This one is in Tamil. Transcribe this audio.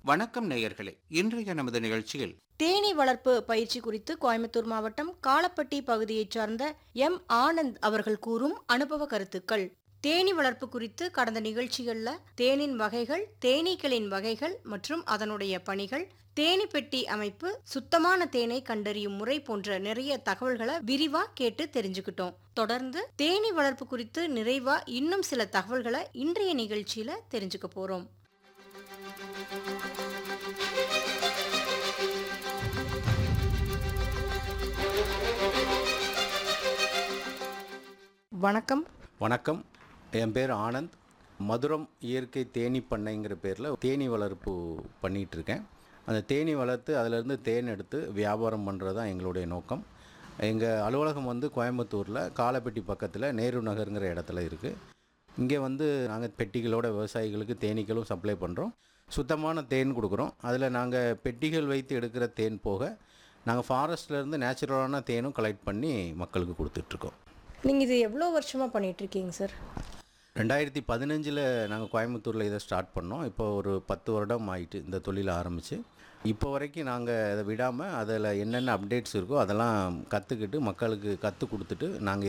வணக்கம் நேயர்களே இன்றைய நமது நிகழ்ச்சியில் தேனீ வளர்ப்பு பயிற்சி குறித்து கோயம்புத்தூர் மாவட்டம் காலப்பட்டி பகுதியைச் சார்ந்த எம் ஆனந்த் அவர்கள் கூறும் அனுபவ கருத்துக்கள் தேனீ வளர்ப்பு குறித்து கடந்த நிகழ்ச்சிகள்ல தேனின் வகைகள் தேனீக்களின் வகைகள் மற்றும் அதனுடைய பணிகள் தேனி பெட்டி அமைப்பு சுத்தமான தேனை கண்டறியும் முறை போன்ற நிறைய தகவல்களை விரிவா கேட்டு தெரிஞ்சுக்கிட்டோம் தொடர்ந்து தேனீ வளர்ப்பு குறித்து நிறைவா இன்னும் சில தகவல்களை இன்றைய நிகழ்ச்சியில தெரிஞ்சுக்க போறோம் வணக்கம் வணக்கம் என் பேர் ஆனந்த் மதுரம் இயற்கை தேனி பண்ணைங்கிற பேரில் தேனி வளர்ப்பு பண்ணிகிட்டு இருக்கேன் அந்த தேனி வளர்த்து அதிலேருந்து தேன் எடுத்து வியாபாரம் பண்ணுறது தான் எங்களுடைய நோக்கம் எங்கள் அலுவலகம் வந்து கோயம்புத்தூரில் காலப்பட்டி பக்கத்தில் நேரு நகருங்கிற இடத்துல இருக்குது இங்கே வந்து நாங்கள் பெட்டிகளோட விவசாயிகளுக்கு தேனீக்களும் சப்ளை பண்ணுறோம் சுத்தமான தேன் கொடுக்குறோம் அதில் நாங்கள் பெட்டிகள் வைத்து எடுக்கிற தேன் போக நாங்கள் ஃபாரஸ்ட்லேருந்து நேச்சுரலான தேனும் கலெக்ட் பண்ணி மக்களுக்கு கொடுத்துட்ருக்கோம் நீங்க இது எவ்வளோ வருஷமா பண்ணிட்டு இருக்கீங்க சார் ரெண்டாயிரத்தி பதினஞ்சில் நாங்கள் கோயம்புத்தூரில் இதை ஸ்டார்ட் பண்ணோம் இப்போ ஒரு பத்து வருடம் ஆயிட்டு இந்த தொழிலை ஆரம்பித்து இப்போ வரைக்கும் நாங்கள் அதை விடாமல் அதில் என்னென்ன அப்டேட்ஸ் இருக்கோ அதெல்லாம் கற்றுக்கிட்டு மக்களுக்கு கற்றுக் கொடுத்துட்டு நாங்கள்